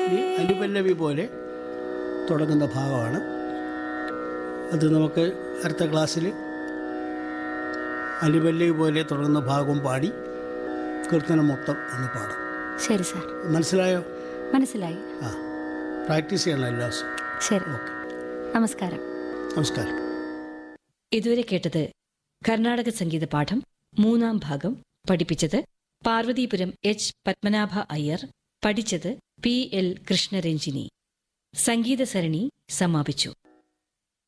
ഈ അനുപല്ലവി പോലെ തുടങ്ങുന്ന ഭാഗമാണ് അത് നമുക്ക് അടുത്ത ക്ലാസ്സിൽ അനുപല്ലവി പോലെ തുടങ്ങുന്ന ഭാഗം പാടി കീർത്തനം മൊത്തം ഒന്ന് പാടാം ശരി സാർ മനസ്സിലായോ മനസ്സിലായി ആ പ്രാക്ടീസ് ചെയ്യണം എല്ലാ ദിവസവും ശരി ഓക്കെ നമസ്കാരം നമസ്കാരം ഇതുവരെ കേട്ടത് കർണാടക സംഗീത പാഠം മൂന്നാം ഭാഗം പഠിപ്പിച്ചത് പാർവതീപുരം എച്ച് പത്മനാഭ അയ്യർ പഠിച്ചത് പി എൽ കൃഷ്ണരഞ്ജിനി സംഗീത സരണി സമാപിച്ചു